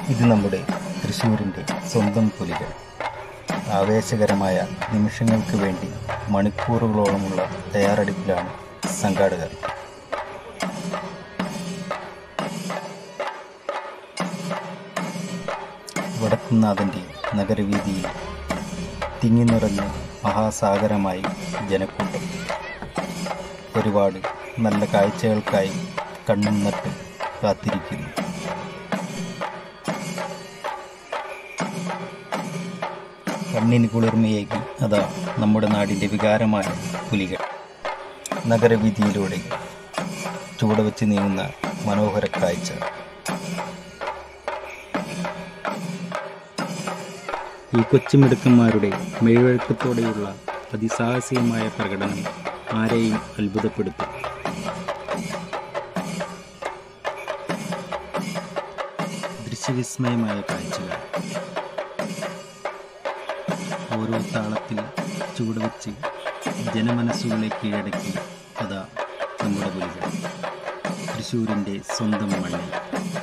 ഇത് നമ്മുടെ തൃശ്ശൂരിൻ്റെ സ്വന്തം പുലികൾ ആവേശകരമായ നിമിഷങ്ങൾക്ക് വേണ്ടി മണിക്കൂറുകളോളമുള്ള തയ്യാറെടുപ്പിലാണ് സംഘാടകർ വടക്കുന്നാഥൻ്റെ നഗരവീതിയിൽ തിങ്ങി നിറഞ്ഞ മഹാസാഗരമായി ജനക്കൂട്ടം ഒരുപാട് നല്ല കാഴ്ചകൾക്കായി കണ്ണും നട്ട് കാത്തിരിക്കുന്നു കണ്ണിന് കുളിർമയേകി അതാ നമ്മുടെ നാടിൻ്റെ വികാരമായ പുലികൾ നഗരവീതിയിലൂടെ ചുവടുവെച്ച് നീങ്ങുന്ന മനോഹര കാഴ്ച ഈ കൊച്ചുമിടുക്കന്മാരുടെ മെഴുവഴക്കത്തോടെയുള്ള അതിസാഹസികമായ പ്രകടനം ആരെയും അത്ഭുതപ്പെടുത്തും ദൃശ്യവിസ്മയമായ കാഴ്ചകൾ ഓരോ താളത്തിൽ ചുവടുവെച്ച് ജനമനസ്സുകളെ കീഴടക്കി അതാ നമ്മുടെ പുലികൾ തൃശ്ശൂരിൻ്റെ സ്വന്തം മണ്ണിൽ